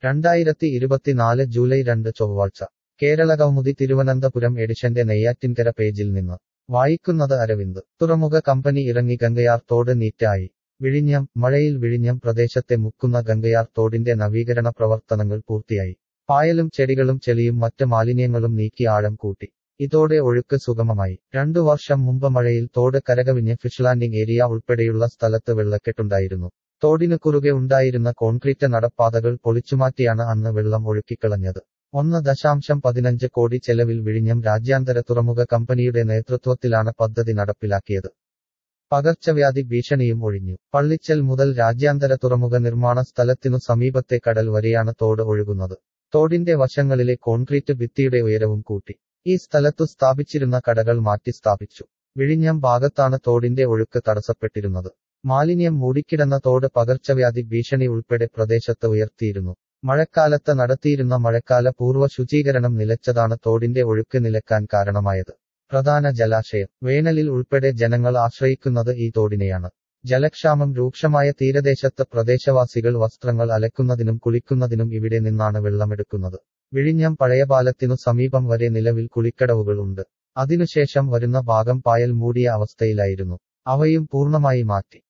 രണ്ടായിരത്തി ഇരുപത്തിനാല് ജൂലൈ രണ്ട് ചൊവ്വാഴ്ച കേരളകൗമുദി തിരുവനന്തപുരം എഡിഷന്റെ നെയ്യാറ്റിൻകര പേജിൽ നിന്ന് വായിക്കുന്നത് അരവിന്ദ് തുറമുഖ കമ്പനി ഇറങ്ങി ഗംഗയാർ തോട് നീറ്റായി വിഴിഞ്ഞം മഴയിൽ വിഴിഞ്ഞം പ്രദേശത്തെ മുക്കുന്ന ഗംഗയാർ തോടിന്റെ നവീകരണ പ്രവർത്തനങ്ങൾ പൂർത്തിയായി പായലും ചെടികളും ചെളിയും മറ്റ് മാലിന്യങ്ങളും നീക്കി ആഴം കൂട്ടി ഇതോടെ ഒഴുക്ക് സുഗമമായി രണ്ടു വർഷം മുമ്പ് മഴയിൽ തോട് കരകവിഞ്ഞ് ഫിഷ് ലാൻഡിംഗ് ഏരിയ ഉൾപ്പെടെയുള്ള സ്ഥലത്ത് വെള്ളക്കെട്ടുണ്ടായിരുന്നു തോടിനു കുറുകെ ഉണ്ടായിരുന്ന കോൺക്രീറ്റ് നടപ്പാതകൾ പൊളിച്ചുമാറ്റിയാണ് അന്ന് വെള്ളം ഒഴുക്കിക്കളഞ്ഞത് ഒന്ന് ദശാംശം പതിനഞ്ച് കോടി ചെലവിൽ വിഴിഞ്ഞം രാജ്യാന്തര തുറമുഖ കമ്പനിയുടെ നേതൃത്വത്തിലാണ് പദ്ധതി നടപ്പിലാക്കിയത് പകർച്ചവ്യാധി ഭീഷണിയും ഒഴിഞ്ഞു പള്ളിച്ചൽ മുതൽ രാജ്യാന്തര തുറമുഖ നിർമ്മാണ സ്ഥലത്തിനു സമീപത്തെ കടൽ വരെയാണ് തോട് ഒഴുകുന്നത് തോടിന്റെ വശങ്ങളിലെ കോൺക്രീറ്റ് ഭിത്തിയുടെ ഉയരവും കൂട്ടി ഈ സ്ഥലത്തു സ്ഥാപിച്ചിരുന്ന കടകൾ മാറ്റി സ്ഥാപിച്ചു വിഴിഞ്ഞം ഭാഗത്താണ് തോടിന്റെ ഒഴുക്ക് തടസ്സപ്പെട്ടിരുന്നത് മാലിന്യം മൂടിക്കിടന്ന തോട് പകർച്ചവ്യാധി ഭീഷണി ഉൾപ്പെടെ പ്രദേശത്ത് ഉയർത്തിയിരുന്നു മഴക്കാലത്ത് നടത്തിയിരുന്ന മഴക്കാല പൂർവ്വ ശുചീകരണം നിലച്ചതാണ് തോടിന്റെ ഒഴുക്ക് നിലക്കാൻ കാരണമായത് പ്രധാന ജലാശയം വേനലിൽ ഉൾപ്പെടെ ജനങ്ങൾ ആശ്രയിക്കുന്നത് ഈ തോടിനെയാണ് ജലക്ഷാമം രൂക്ഷമായ തീരദേശത്ത് പ്രദേശവാസികൾ വസ്ത്രങ്ങൾ അലക്കുന്നതിനും കുളിക്കുന്നതിനും ഇവിടെ നിന്നാണ് വെള്ളമെടുക്കുന്നത് വിഴിഞ്ഞം പഴയപാലത്തിനു സമീപം വരെ നിലവിൽ കുളിക്കടവുകൾ ഉണ്ട് അതിനുശേഷം വരുന്ന ഭാഗം പായൽ മൂടിയ അവസ്ഥയിലായിരുന്നു അവയും പൂർണ്ണമായി മാറ്റി